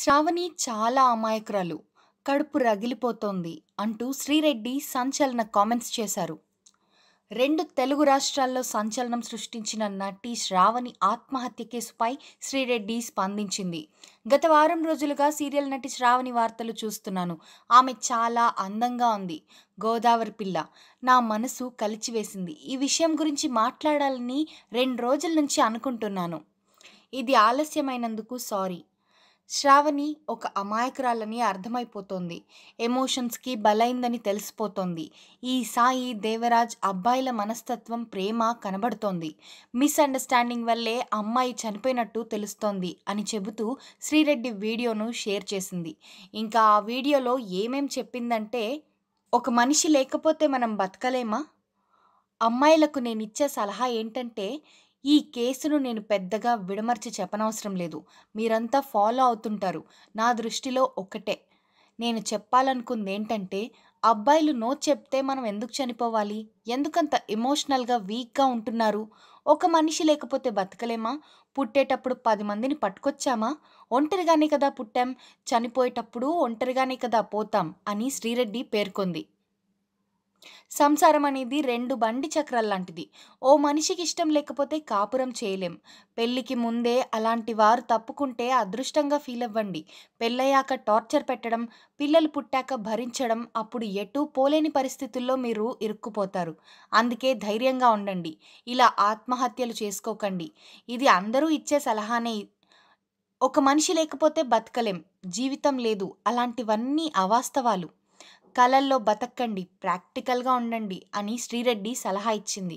శ్రావణి చాలా అమాయకురాలు. కడుపు రగిలిపోతోంది అంటూ శ్రీరెడ్డి సంచలన కామెంట్స్ చేశారు. రెండు తెలుగు రాష్ట్రాల్లో సంచలనం సృష్టించిన నటి శ్రావణి ఆత్మహత్య కేసుపై శ్రీరెడ్డి స్పందించింది. గత వారం రోజులుగా సీరియల్ నటి శ్రావణి వార్తలు చూస్తున్నాను. ఆమె చాలా అందంగా ఉంది. గోదావరి పిల్ల. నా మనసు కలిచివేసింది. ఈ విషయం గురించి మాట్లాడాలని రెండు రోజుల నుంచి అనుకుంటున్నాను. ఇది ఆలస్యమైనందుకు సారీ. శ్రావణి ఒక అమాయకురాలని అర్థమైపోతోంది. ఎమోషన్స్‌కి బలైందని తెలిసిపోతోంది. ఈ సాయి, దేవరాజ్ అబ్బాయిల మనస్తత్వం, ప్రేమ కనబడుతోంది. మిస్ అండర్‌స్టాండింగ్ వల్లే అమ్మాయి చనిపోయినట్టు తెలుస్తోంది అని చెబుతూ శ్రీరెడ్డి వీడియోను షేర్ చేసింది. ఇంకా ఆ వీడియోలో ఏమేం చెప్పిందంటే ఒక మనిషి లేకపోతే మనం బతకలేమా? అమ్మాయిలకు నేనిచ్చే సలహా ఏంటంటే ఈ కేసును నేను పెద్దగా విడమర్చి చెప్పనవసరం లేదు. మీరంతా ఫాలో అవుతుంటారు. నా దృష్టిలో ఒక్కటే. నేను చెప్పాలనుకుందేంటంటే అబ్బాయిలు నో చెప్తే మనం ఎందుకు చనిపోవాలి? ఎందుకంత ఎమోషనల్‌గా వీక్‌గా ఉంటున్నారు? ఒక మనిషి లేకపోతే బతకలేమా? పుట్టేటప్పుడు పది మందిని పట్టుకొచ్చామా? ఒంటరిగానే కదా పుట్టాం. చనిపోయేటప్పుడు ఒంటరిగానే కదా పోతాం అని శ్రీరెడ్డి పేర్కొంది. సంసారం అనేది రెండు బండి చక్రాల్లాంటిది. ఓ మనిషికి ఇష్టం లేకపోతే కాపురం చేయలేం. పెళ్లికి ముందే అలాంటి వారు తప్పుకుంటే అదృష్టంగా ఫీలవ్వండి. పెళ్లయ్యాక టార్చర్ పెట్టడం, పిల్లలు పుట్టాక భరించడం అప్పుడు ఎటూ పోలేని పరిస్థితుల్లో మీరు ఇరుక్కుపోతారు. అందుకే ధైర్యంగా ఉండండి. ఇలా ఆత్మహత్యలు చేసుకోకండి. ఇది అందరూ ఇచ్చే సలహానే. ఒక మనిషి లేకపోతే బతకలేం. జీవితం లేదు. అలాంటివన్నీ అవాస్తవాలు. కలల్లో బతక్కండి. ప్రాక్టికల్‌గా ఉండండి అని శ్రీరెడ్డి సలహా ఇచ్చింది.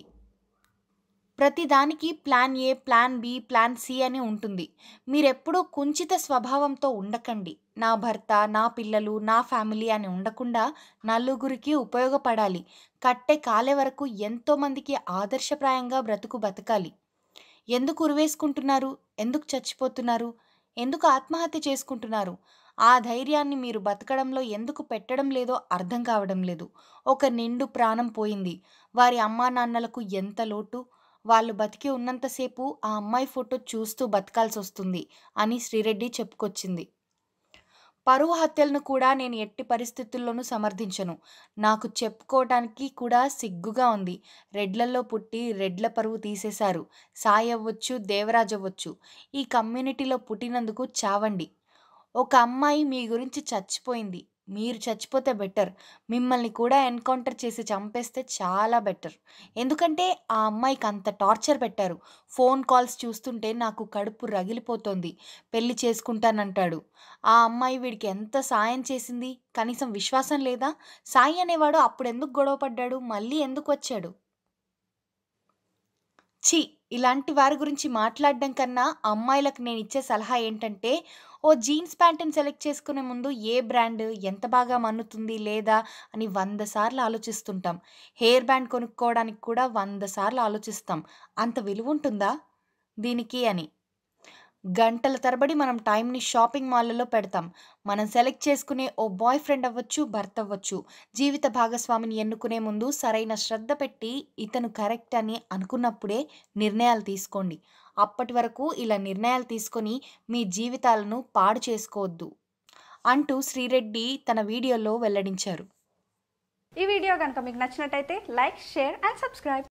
ప్రతిదానికి plan A, plan B, plan C అని ఉంటుంది. మీరెప్పుడూ కుంచిత స్వభావంతో ఉండకండి. నా భర్త, నా పిల్లలు, నా ఫ్యామిలీ అని ఉండకుండా నలుగురికి ఉపయోగపడాలి. కట్టె కాలే వరకు ఎంతో మందికి ఆదర్శప్రాయంగా బ్రతుకు బతకాలి. ఎందుకు ఉరివేసుకుంటున్నారు? ఎందుకు చచ్చిపోతున్నారు? ఎందుకు ఆత్మహత్య చేసుకుంటున్నారు? ఆ ధైర్యాన్ని మీరు బతకడంలో ఎందుకు పెట్టడం లేదో అర్థం కావడం లేదు. ఒక నిండు ప్రాణం పోయింది. వారి అమ్మానాన్నలకు ఎంత లోటు? వాళ్ళు బతికి ఉన్నంత సేపు ఆ అమ్మాయి ఫోటో చూస్తూ బతకాల్సొస్తుంది అని శ్రీరెడ్డి చెప్పుకొచ్చింది. పరువు హత్యలను కూడా నేను ఎట్టి పరిస్థితుల్లోనూ సమర్థించను. నాకు చెప్పుకోవటానికి కూడా సిగ్గుగా ఉంది. రెడ్లల్లో పుట్టి రెడ్ల పరువు తీసేశారు. సాయి అవ్వొచ్చు, దేవరాజ్ అవ్వొచ్చు. ఈ కమ్యూనిటీలో పుట్టినందుకు చావండి. ఒక అమ్మాయి మీ గురించి చచ్చిపోయింది. మీరు చచ్చిపోతే బెటర్. మిమ్మల్ని కూడా ఎన్‌కౌంటర్ చేసి చంపేస్తే చాలా బెటర్. ఎందుకంటే ఆ అమ్మాయికి అంత టార్చర్ పెట్టారు. ఫోన్ కాల్స్ చూస్తుంటే నాకు కడుపు రగిలిపోతోంది. పెళ్లి చేసుకుంటానంటాడు. ఆ అమ్మాయి వీడికి ఎంత సాయం చేసింది? కనీసం విశ్వాసం లేదా? సాయి అనేవాడు అప్పుడెందుకు గొడవ పడ్డాడు? మళ్ళీ ఎందుకొచ్చాడు? ఛీ! ఇలాంటి వారి గురించి మాట్లాడడం కన్నా అమ్మాయిలకు నేనిచ్చే సలహా ఏంటంటే ఓ జీన్స్ ప్యాంటుని సెలెక్ట్ చేసుకునే ముందు ఏ బ్రాండ్, ఎంత బాగా మన్నుతుంది లేదా అని వంద సార్లు ఆలోచిస్తుంటాం. హెయిర్ బ్యాండ్ కొనుక్కోవడానికి కూడా వంద సార్లు ఆలోచిస్తాం. అంత విలువుంటుందా దీనికి అని. గంటల తరబడి మనం టైంని షాపింగ్ మాల్లలో పెడతాం. మనం సెలెక్ట్ చేసుకునే ఓ బాయ్ ఫ్రెండ్ అవ్వొచ్చు, భర్త అవ్వొచ్చు. జీవిత భాగస్వామిని ఎన్నుకునే ముందు సరైన శ్రద్ధ పెట్టి ఇతను కరెక్ట్ అని అనుకున్నప్పుడే నిర్ణయాలు తీసుకోండి. అప్పటి వరకు ఇలా నిర్ణయాలు తీసుకొని మీ జీవితాలను పాడు చేసుకోవద్దు అంటూ శ్రీరెడ్డి తన వీడియోలో వెల్లడించారు. ఈ వీడియో కనుక మీకు నచ్చినట్టయితే లైక్, షేర్ అండ్ సబ్స్క్రైబ్.